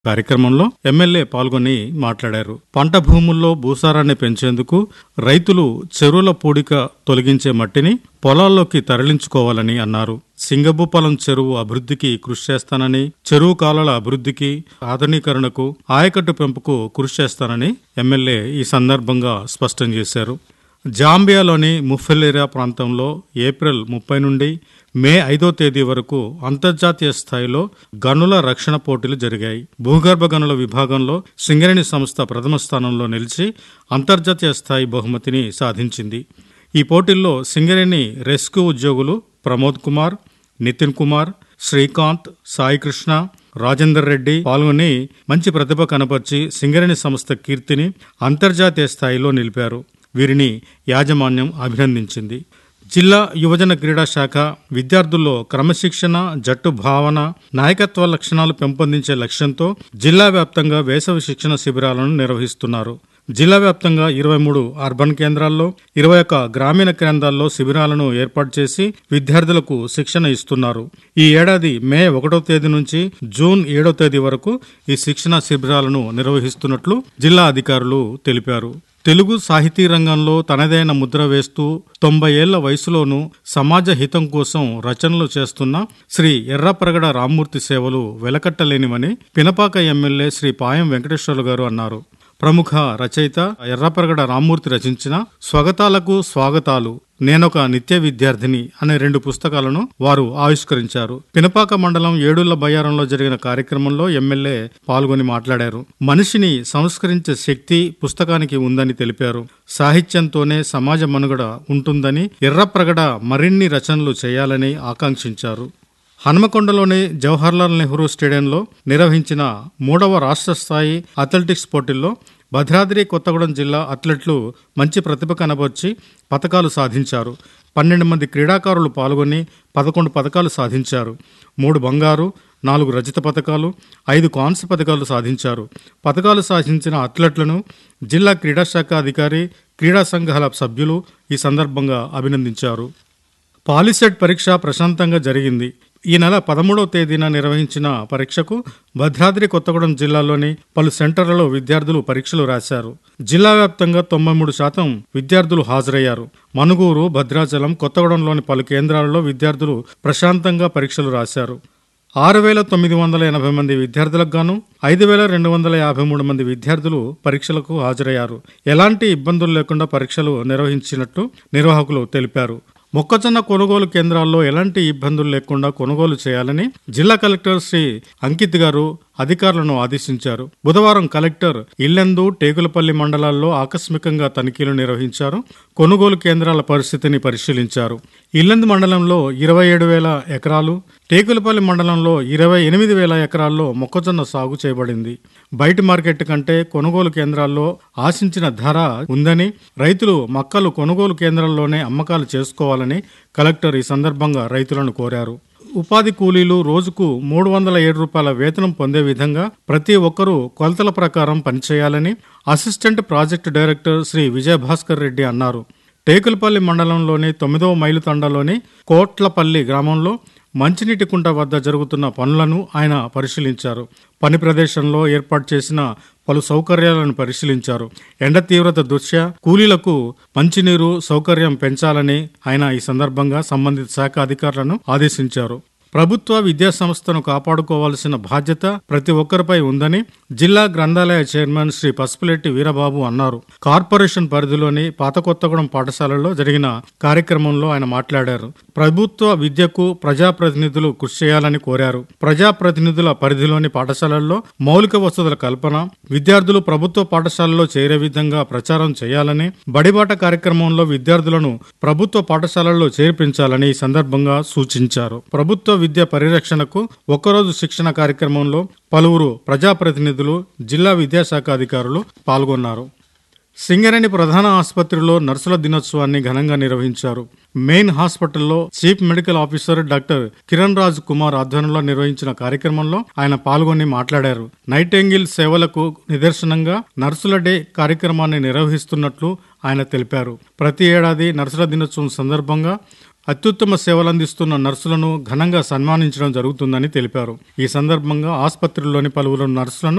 కార్యక్రమంలో ఎమ్మెల్యే పాల్గొని మాట్లాడారు పంట భూముల్లో భూసారాన్ని పెంచేందుకు రైతులు చెరువుల పూడిక తొలగించే మట్టిని పొలాల్లోకి తరలించుకోవాలని అన్నారు సింగభూపాలం చెరువు అభివృద్ధికి కృషి చేస్తానని చెరువు కాలువల అభివృద్ధికి ఆధునీకరణకు ఆయకట్టు పెంపుకు కృషి చేస్తానని ఎమ్మెల్యే ఈ సందర్భంగా స్పష్టం చేశారు జాంబియాలోని ముఫెలేరియా ప్రాంతంలో ఏప్రిల్ ముప్పై నుండి మే ఐదో తేదీ వరకు అంతర్జాతీయ స్థాయిలో గనుల రక్షణ పోటీలు జరిగాయి భూగర్భ గనుల విభాగంలో సింగరేణి సంస్థ ప్రథమ స్థానంలో నిలిచి అంతర్జాతీయ స్థాయి బహుమతిని సాధించింది ఈ పోటీల్లో సింగరేణి రెస్క్యూ ఉద్యోగులు ప్రమోద్ కుమార్ నితిన్ కుమార్ శ్రీకాంత్ సాయికృష్ణ రాజేందర్ రెడ్డి పాల్గొని మంచి ప్రతిభ కనపర్చి సింగరేణి సంస్థ కీర్తిని అంతర్జాతీయ స్థాయిలో నిలిపారు వీరిని యాజమాన్యం అభినందించింది జిల్లా యువజన క్రీడా శాఖ విద్యార్థుల్లో క్రమశిక్షణ జట్టు భావన నాయకత్వ లక్షణాలు పెంపొందించే లక్ష్యంతో జిల్లా వ్యాప్తంగా వేసవి శిక్షణ శిబిరాలను నిర్వహిస్తున్నారు జిల్లా వ్యాప్తంగా ఇరవై మూడు అర్బన్ కేంద్రాల్లో ఇరవై ఒక్క గ్రామీణ కేంద్రాల్లో శిబిరాలను ఏర్పాటు చేసి విద్యార్థులకు శిక్షణ ఇస్తున్నారు ఈ ఏడాది మే ఒకటో తేదీ నుంచి జూన్ ఏడో తేదీ వరకు ఈ శిక్షణ శిబిరాలను నిర్వహిస్తున్నట్లు జిల్లా అధికారులు తెలిపారు తెలుగు సాహితీ రంగంలో తనదైన ముద్ర వేస్తూ తొంభై ఏళ్ల వయసులోనూ సమాజ హితం కోసం రచనలు చేస్తున్న శ్రీ ఎర్రప్రగడ రామ్మూర్తి సేవలు వెలకట్టలేనివని పినపాక ఎమ్మెల్యే శ్రీ పాయం వెంకటేశ్వర్లు గారు అన్నారు ప్రముఖ రచయిత ఎర్రప్రగడ రామ్మూర్తి రచించిన స్వగతాలకు స్వాగతాలు నేనొక నిత్య విద్యార్థిని అనే రెండు పుస్తకాలను వారు ఆవిష్కరించారు పినపాక మండలం ఏడుళ్ల బయ్యారంలో జరిగిన కార్యక్రమంలో ఎమ్మెల్యే పాల్గొని మాట్లాడారు మనిషిని సంస్కరించే శక్తి పుస్తకానికి ఉందని తెలిపారు సాహిత్యంతోనే సమాజ మనుగడ ఉంటుందని ఎర్రప్రగడ మరిన్ని రచనలు చేయాలని ఆకాంక్షించారు హనుమకొండలోని జవహర్లాల్ నెహ్రూ స్టేడియంలో నిర్వహించిన మూడవ రాష్ట్ర స్థాయి అథ్లెటిక్స్ పోటీల్లో భద్రాద్రి కొత్తగూడెం జిల్లా అథ్లెట్లు మంచి ప్రతిభ కనబర్చి పథకాలు సాధించారు పన్నెండు మంది క్రీడాకారులు పాల్గొని పదకొండు పథకాలు సాధించారు మూడు బంగారు నాలుగు రజత పథకాలు ఐదు కాంస్య పథకాలు సాధించారు పథకాలు సాధించిన అథ్లెట్లను జిల్లా క్రీడాశాఖ అధికారి క్రీడా సంఘాల సభ్యులు ఈ సందర్భంగా అభినందించారు పాలిసెట్ పరీక్ష ప్రశాంతంగా జరిగింది ఈ నెల పదమూడవ తేదీన నిర్వహించిన పరీక్షకు భద్రాద్రి కొత్తగూడెం జిల్లాలోని పలు సెంటర్లలో విద్యార్థులు పరీక్షలు రాశారు జిల్లా వ్యాప్తంగా తొంభై మూడు శాతం విద్యార్థులు హాజరయ్యారు మనుగూరు భద్రాచలం కొత్తగూడెంలోని పలు కేంద్రాలలో విద్యార్థులు ప్రశాంతంగా పరీక్షలు రాశారు ఆరు వేల తొమ్మిది వందల ఎనభై మంది విద్యార్థులకు గాను ఐదు వేల రెండు వందల యాభై మూడు మంది విద్యార్థులు పరీక్షలకు హాజరయ్యారు ఎలాంటి ఇబ్బందులు లేకుండా పరీక్షలు నిర్వహించినట్టు నిర్వాహకులు తెలిపారు మొక్కజొన్న కొనుగోలు కేంద్రాల్లో ఎలాంటి ఇబ్బందులు లేకుండా కొనుగోలు చేయాలని జిల్లా కలెక్టర్ శ్రీ అంకిత్ గారు అధికారులను ఆదేశించారు బుధవారం కలెక్టర్ ఇల్లెందు టేకులపల్లి మండలాల్లో ఆకస్మికంగా తనిఖీలు నిర్వహించారు కొనుగోలు కేంద్రాల పరిస్థితిని పరిశీలించారు ఇల్లెందు మండలంలో ఇరవై ఏడు వేల ఎకరాలు టేకులపల్లి మండలంలో ఇరవై ఎనిమిది వేల ఎకరాల్లో మొక్కజొన్న సాగు చేయబడింది బయట మార్కెట్ కంటే కొనుగోలు కేంద్రాల్లో ఆశించిన ధర ఉందని రైతులు మక్కలు కొనుగోలు కేంద్రాల్లోనే అమ్మకాలు చేసుకోవాలని కలెక్టర్ ఈ సందర్భంగా రైతులను కోరారు ఉపాధి కూలీలు రోజుకు మూడు వందల ఏడు రూపాయల వేతనం పొందే విధంగా ప్రతి ఒక్కరూ కొలతల ప్రకారం పనిచేయాలని assistant project director Shri Vijayabhaskar Reddy అన్నారు టేకులపల్లి మండలంలోని తొమ్మిదవ మైలు తండాలోని కోట్లపల్లి గ్రామంలో మంచినీటి కుంట వద్ద జరుగుతున్న పనులను ఆయన పరిశీలించారు పని ప్రదేశంలో ఏర్పాటు చేసిన పలు సౌకర్యాలను పరిశీలించారు ఎండ తీవ్రత దృష్ట్యా కూలీలకు మంచినీరు సౌకర్యం పెంచాలని ఆయన ఈ సందర్భంగా సంబంధిత శాఖ అధికారులను ఆదేశించారు ప్రభుత్వ విద్యా సంస్థను కాపాడుకోవాల్సిన బాధ్యత ప్రతి ఒక్కరిపై ఉందని జిల్లా గ్రంథాలయ చైర్మన్ శ్రీ పసుపులెట్టి వీరబాబు అన్నారు కార్పొరేషన్ పరిధిలోని పాత కొత్తగూడెం పాఠశాలలో జరిగిన కార్యక్రమంలో ఆయన మాట్లాడారు ప్రభుత్వ విద్యకు ప్రజాప్రతినిధులు కృషి చేయాలని కోరారు ప్రజాప్రతినిధుల పరిధిలోని పాఠశాలల్లో మౌలిక వసతుల కల్పన విద్యార్థులు ప్రభుత్వ పాఠశాలలో చేరే విధంగా ప్రచారం చేయాలని బడిబాట కార్యక్రమంలో విద్యార్థులను ప్రభుత్వ పాఠశాలల్లో చేర్పించాలని ఈ సందర్భంగా సూచించారు ప్రభుత్వ విద్య పరిరక్షణకు ఒక్కరోజు శిక్షణ కార్యక్రమంలో పలువురు ప్రజాప్రతినిధులు జిల్లా విద్యాశాఖ అధికారులు పాల్గొన్నారు సింగరేణి ప్రధాన ఆసుపత్రిలో నర్సుల దినోత్సవాన్ని ఘనంగా నిర్వహించారు మెయిన్ హాస్పిటల్లో chief medical officer doctor Kiran Raj Kumar ఆధ్వర్యంలో నిర్వహించిన కార్యక్రమంలో ఆయన పాల్గొని మాట్లాడారు నైటెంగిల్ సేవలకు నిదర్శనంగా నర్సుల డే కార్యక్రమాన్ని నిర్వహిస్తున్నట్లు ఆయన తెలిపారు ప్రతి ఏడాది నర్సుల దినోత్సవం సందర్భంగా అత్యుత్తమ సేవలందిస్తున్న నర్సులను ఘనంగా సన్మానించడం జరుగుతుందని తెలిపారు ఈ సందర్భంగా ఆసుపత్రిలోని పలువురు నర్సులను